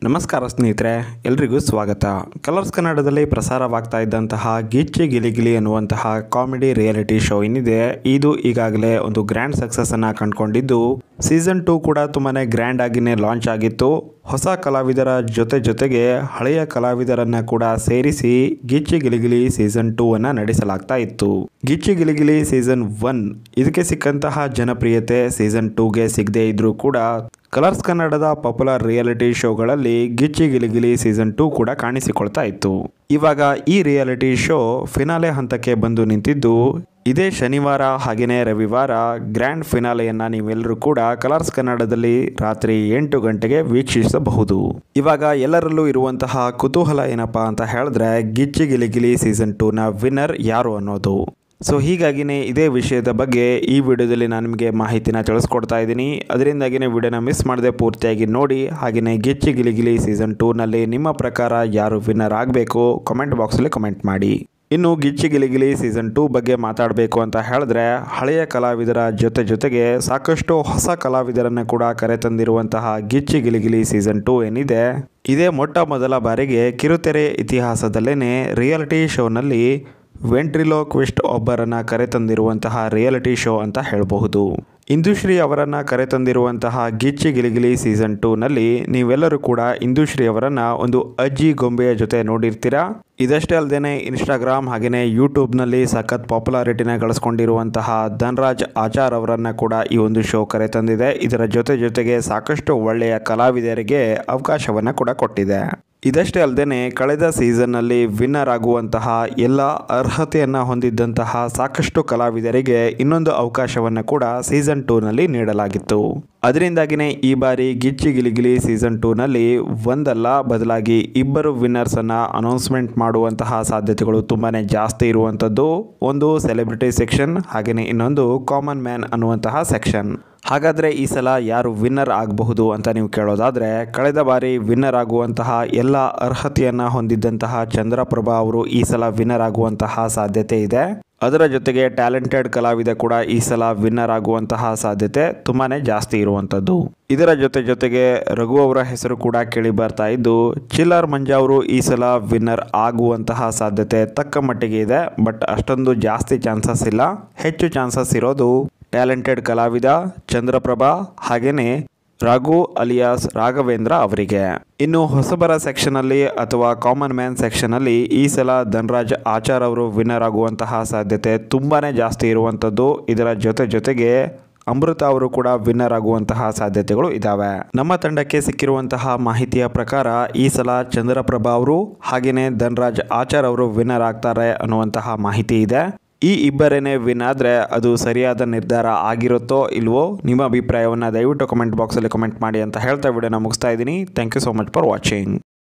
ನಮಸ್ಕಾರ ಸ್ನೇಹಿತರೆ ಎಲ್ರಿಗೂ ಸ್ವಾಗತ ಕಲರ್ಸ್ ಕನ್ನಡದಲ್ಲಿ ಪ್ರಸಾರವಾಗ್ತಾ ಇದ್ದಂತಹ ಗಿಚ್ಚಿ ಗಿಲಿಗಿಲಿ ಅನ್ನುವಂತಹ ಕಾಮಿಡಿ ರಿಯಾಲಿಟಿ ಶೋ ಏನಿದೆ ಇದು ಈಗಾಗಲೇ ಒಂದು ಗ್ರ್ಯಾಂಡ್ ಸಕ್ಸಸ್ ಅನ್ನ ಕಂಡುಕೊಂಡಿದ್ದು ಸೀಸನ್ ಟೂ ಕೂಡ ತುಂಬಾನೇ ಗ್ರ್ಯಾಂಡ್ ಆಗಿನೇ ಲಾಂಚ್ ಆಗಿತ್ತು ಹೊಸ ಕಲಾವಿದರ ಜೊತೆ ಜೊತೆಗೆ ಹಳೆಯ ಕಲಾವಿದರನ್ನ ಕೂಡ ಸೇರಿಸಿ ಗಿಚ್ಚಿ ಗಿಲಿಗಿಲಿ ಸೀಸನ್ ಟೂ ಅನ್ನ ನಡೆಸಲಾಗ್ತಾ ಇತ್ತು ಗಿಚ್ಚಿ ಗಿಲಿಗಿಲಿ ಸೀಸನ್ ಒನ್ ಇದಕ್ಕೆ ಸಿಕ್ಕಂತಹ ಜನಪ್ರಿಯತೆ ಸೀಸನ್ ಟೂಗೆ ಸಿಗದೇ ಇದ್ರೂ ಕೂಡ ಕಲರ್ಸ್ ಕನ್ನಡದ ಪಾಪ್ಯುಲರ್ ರಿಯಾಲಿಟಿ ಶೋಗಳಲ್ಲಿ ಗಿಚ್ಚಿ ಗಿಲಿಗಿಲಿ ಸೀಸನ್ ಟೂ ಕೂಡ ಕಾಣಿಸಿಕೊಳ್ತಾ ಇತ್ತು ಇವಾಗ ಈ ರಿಯಾಲಿಟಿ ಶೋ ಫಿನಾಲೆ ಹಂತಕ್ಕೆ ಬಂದು ನಿಂತಿದ್ದು ಇದೇ ಶನಿವಾರ ಹಾಗೆಯೇ ರವಿವಾರ ಗ್ರ್ಯಾಂಡ್ ಫಿನಾಲೆಯನ್ನ ನೀವೆಲ್ಲರೂ ಕೂಡ ಕಲರ್ಸ್ ಕನ್ನಡದಲ್ಲಿ ರಾತ್ರಿ ಎಂಟು ಗಂಟೆಗೆ ವೀಕ್ಷಿಸಬಹುದು ಇವಾಗ ಎಲ್ಲರಲ್ಲೂ ಇರುವಂತಹ ಕುತೂಹಲ ಏನಪ್ಪಾ ಅಂತ ಹೇಳಿದ್ರೆ ಗಿಚ್ಚಿ ಗಿಲಿಗಿಲಿ ಸೀಸನ್ ಟೂನ ವಿನ್ನರ್ ಯಾರು ಅನ್ನೋದು ಸೊ ಹೀಗಾಗಿನೇ ಇದೇ ವಿಷಯದ ಬಗ್ಗೆ ಈ ವಿಡಿಯೋದಲ್ಲಿ ನಾನು ನಿಮಗೆ ಮಾಹಿತಿನ ತಿಳಿಸ್ಕೊಡ್ತಾ ಇದ್ದೀನಿ ಅದರಿಂದಾಗಿನೇ ವಿಡಿಯೋನ ಮಿಸ್ ಮಾಡದೆ ಪೂರ್ತಿಯಾಗಿ ನೋಡಿ ಹಾಗೆಯೇ ಗಿಚ್ಚಿ ಗಿಲಿಗಿಲಿ ಸೀಸನ್ ಟೂನಲ್ಲಿ ನಿಮ್ಮ ಪ್ರಕಾರ ಯಾರು ವಿನ್ನರ್ ಆಗಬೇಕು ಕಮೆಂಟ್ ಬಾಕ್ಸಲ್ಲಿ ಕಮೆಂಟ್ ಮಾಡಿ ಇನ್ನು ಗಿಚ್ಚಿ ಗಿಲಿಗಿಲಿ ಸೀಸನ್ ಟೂ ಬಗ್ಗೆ ಮಾತಾಡಬೇಕು ಅಂತ ಹೇಳಿದ್ರೆ ಹಳೆಯ ಕಲಾವಿದರ ಜೊತೆ ಜೊತೆಗೆ ಸಾಕಷ್ಟು ಹೊಸ ಕಲಾವಿದರನ್ನು ಕೂಡ ಕರೆತಂದಿರುವಂತಹ ಗಿಚ್ಚಿ ಗಿಲಿಗಿಲಿ ಸೀಸನ್ ಟೂ ಏನಿದೆ ಇದೇ ಮೊಟ್ಟ ಮೊದಲ ಬಾರಿಗೆ ಕಿರುತೆರೆ ಇತಿಹಾಸದಲ್ಲೇನೆ ರಿಯಾಲಿಟಿ ಶೋನಲ್ಲಿ ವೆಂಟ್ರಿಲೋಕ್ವಿಸ್ಟ್ ಒಬ್ಬರನ್ನ ಕರೆತಂದಿರುವಂತಹ ರಿಯಾಲಿಟಿ ಶೋ ಅಂತ ಹೇಳಬಹುದು ಇಂದುಶ್ರೀ ಅವರನ್ನ ಕರೆತಂದಿರುವಂತಹ ಗಿಚ್ಚಿ ಗಿಲಿಗಿಲಿ ಸೀಸನ್ ಟೂನಲ್ಲಿ ನೀವೆಲ್ಲರೂ ಕೂಡ ಇಂದುಶ್ರೀ ಅವರನ್ನ ಒಂದು ಅಜ್ಜಿ ಗೊಂಬೆಯ ಜೊತೆ ನೋಡಿರ್ತೀರಾ ಇದಷ್ಟೇ ಅಲ್ಲದೆ ಇನ್ಸ್ಟಾಗ್ರಾಮ್ ಹಾಗೆಯೇ ಯೂಟ್ಯೂಬ್ನಲ್ಲಿ ಸಖತ್ ಪಾಪ್ಯುಲಾರಿಟಿನ ಗಳಿಸ್ಕೊಂಡಿರುವಂತಹ ಧನ್ರಾಜ್ ಆಚಾರ್ ಅವರನ್ನ ಕೂಡ ಈ ಒಂದು ಶೋ ಕರೆತಂದಿದೆ ಇದರ ಜೊತೆ ಜೊತೆಗೆ ಸಾಕಷ್ಟು ಒಳ್ಳೆಯ ಕಲಾವಿದರಿಗೆ ಅವಕಾಶವನ್ನು ಕೂಡ ಕೊಟ್ಟಿದೆ ಇದಷ್ಟೇ ಅಲ್ಲದೆ ಕಳೆದ ಸೀಸನ್ನಲ್ಲಿ ವಿನ್ನರ್ ಆಗುವಂತಹ ಎಲ್ಲ ಅರ್ಹತೆಯನ್ನು ಹೊಂದಿದ್ದಂತಹ ಸಾಕಷ್ಟು ಕಲಾವಿದರಿಗೆ ಇನ್ನೊಂದು ಅವಕಾಶವನ್ನು ಕೂಡ ಸೀಸನ್ ಟೂನಲ್ಲಿ ನೀಡಲಾಗಿತ್ತು ಅದರಿಂದಾಗಿನೇ ಈ ಬಾರಿ ಗಿಚ್ಚಿ ಗಿಲಿಗಿಲಿ ಸೀಸನ್ ಟೂನಲ್ಲಿ ಒಂದಲ್ಲ ಬದಲಾಗಿ ಇಬ್ಬರು ವಿನ್ನರ್ಸನ್ನು ಅನೌನ್ಸ್ಮೆಂಟ್ ಮಾಡುವಂತಹ ಸಾಧ್ಯತೆಗಳು ತುಂಬಾ ಜಾಸ್ತಿ ಇರುವಂಥದ್ದು ಒಂದು ಸೆಲೆಬ್ರಿಟಿ ಸೆಕ್ಷನ್ ಹಾಗೆಯೇ ಇನ್ನೊಂದು ಕಾಮನ್ ಮ್ಯಾನ್ ಅನ್ನುವಂತಹ ಸೆಕ್ಷನ್ ಹಾಗಾದರೆ ಈ ಸಲ ಯಾರು ವಿನ್ನರ್ ಆಗಬಹುದು ಅಂತ ನೀವು ಕೇಳೋದಾದರೆ ಕಳೆದ ಬಾರಿ ವಿನ್ನರ್ ಆಗುವಂತಹ ಎಲ್ಲ ಅರ್ಹತೆಯನ್ನು ಹೊಂದಿದ್ದಂತಹ ಚಂದ್ರಪ್ರಭಾ ಅವರು ಈ ಸಲ ವಿನ್ನರ್ ಆಗುವಂತಹ ಸಾಧ್ಯತೆ ಇದೆ ಅದರ ಜೊತೆಗೆ ಟ್ಯಾಲೆಂಟೆಡ್ ಕಲಾವಿದ ಕೂಡ ಈ ಸಲ ವಿನ್ನರ್ ಆಗುವಂತಹ ಸಾಧ್ಯತೆ ತುಂಬಾ ಜಾಸ್ತಿ ಇರುವಂಥದ್ದು ಇದರ ಜೊತೆ ಜೊತೆಗೆ ರಘು ಅವರ ಹೆಸರು ಕೂಡ ಕೇಳಿ ಬರ್ತಾ ಇದ್ದು ಚಿಲ್ಲರ್ ಮಂಜಾ ಅವರು ಈ ಸಲ ವಿನ್ನರ್ ಆಗುವಂತಹ ಸಾಧ್ಯತೆ ತಕ್ಕ ಮಟ್ಟಿಗೆ ಇದೆ ಬಟ್ ಅಷ್ಟೊಂದು ಜಾಸ್ತಿ ಚಾನ್ಸಸ್ ಇಲ್ಲ ಹೆಚ್ಚು ಚಾನ್ಸಸ್ ಇರೋದು ಟ್ಯಾಲೆಂಟೆಡ್ ಕಲಾವಿದ ಚಂದ್ರಪ್ರಭಾ ಹಾಗೆಯೇ ರಘು ಅಲಿಯಾಸ್ ರಾಘವೇಂದ್ರ ಅವರಿಗೆ ಇನ್ನು ಹೊಸಬರ ಸೆಕ್ಷನಲ್ಲಿ ಅಥವಾ ಕಾಮನ್ ಮ್ಯಾನ್ ಸೆಕ್ಷನಲ್ಲಿ ಈ ಸಲ ಧನ್ರಾಜ್ ಆಚಾರ್ ಅವರು ವಿನ್ನರ್ ಆಗುವಂತಹ ಸಾಧ್ಯತೆ ತುಂಬಾ ಜಾಸ್ತಿ ಇರುವಂಥದ್ದು ಇದರ ಜೊತೆ ಜೊತೆಗೆ ಅಮೃತ ಅವರು ಕೂಡ ವಿನ್ನರ್ ಆಗುವಂತಹ ಸಾಧ್ಯತೆಗಳು ಇದ್ದಾವೆ ನಮ್ಮ ತಂಡಕ್ಕೆ ಸಿಕ್ಕಿರುವಂತಹ ಮಾಹಿತಿಯ ಪ್ರಕಾರ ಈ ಸಲ ಚಂದ್ರಪ್ರಭಾ ಅವರು ಹಾಗೆಯೇ ಧನ್ರಾಜ್ ಆಚಾರ್ ಅವರು ವಿನ್ನರ್ ಆಗ್ತಾರೆ ಅನ್ನುವಂತಹ ಮಾಹಿತಿ ಇದೆ ಈ ಇಬ್ಬರೇನೇ ವಿನ್ ಆದರೆ ಅದು ಸರಿಯಾದ ನಿರ್ಧಾರ ಆಗಿರುತ್ತೋ ಇಲ್ವೋ ನಿಮ್ಮ ಅಭಿಪ್ರಾಯವನ್ನು ದಯವಿಟ್ಟು ಕಮೆಂಟ್ ಬಾಕ್ಸಲ್ಲಿ ಕಮೆಂಟ್ ಮಾಡಿ ಅಂತ ಹೇಳ್ತಾ ವಿಡಿಯೋನ ಮುಗಿಸ್ತಾ ಇದ್ದೀನಿ thank you so much for watching